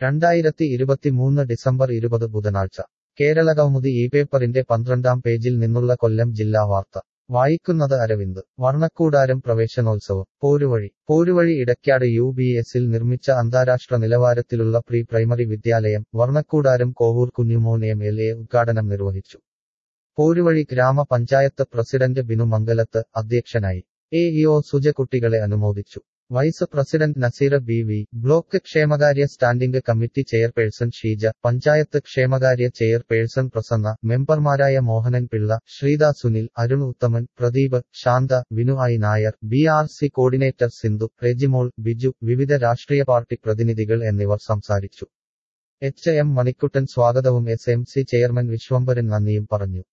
രണ്ടായിരത്തി ഇരുപത്തിമൂന്ന് ഡിസംബർ ഇരുപത് ബുധനാഴ്ച കേരളകൗമുദി ഈ പേപ്പറിന്റെ പന്ത്രണ്ടാം പേജിൽ നിന്നുള്ള കൊല്ലം ജില്ലാ വാർത്ത വായിക്കുന്നത് അരവിന്ദ് വർണ്ണക്കൂടാരം പ്രവേശനോത്സവം പോരുവഴി പോരുവഴി ഇടയ്ക്കാട് യു ബി എസിൽ നിർമ്മിച്ച അന്താരാഷ്ട്ര നിലവാരത്തിലുള്ള പ്രീ പ്രൈമറി വിദ്യാലയം Varnakkoodaram Kovoor Kunjumon M L A ഉദ്ഘാടനം നിർവഹിച്ചു പോരുവഴി ഗ്രാമപഞ്ചായത്ത് പ്രസിഡന്റ് ബിനു മംഗലത്ത് അധ്യക്ഷനായി എ ഇഒ സുജ കുട്ടികളെ അനുമോദിച്ചു vice president Naseera B V block ക്ഷേമകാര്യ standing committee chairperson Sheeja panchayat ക്ഷേമകാര്യ ചെയർപേഴ്സൺ പ്രസന്ന മെമ്പർമാരായ Mohanan Pillai Sreetha Sunil Arun Uthaman Pradeep Shantha Vinu I Nair B R C coordinator Sindhu Rejimol Biju വിവിധ രാഷ്ട്രീയ പാർട്ടി പ്രതിനിധികൾ എന്നിവർ സംസാരിച്ചു എച്ച് എം മണിക്കുട്ടൻ സ്വാഗതവും S M C chairman Vishwambharan നന്ദിയും പറഞ്ഞു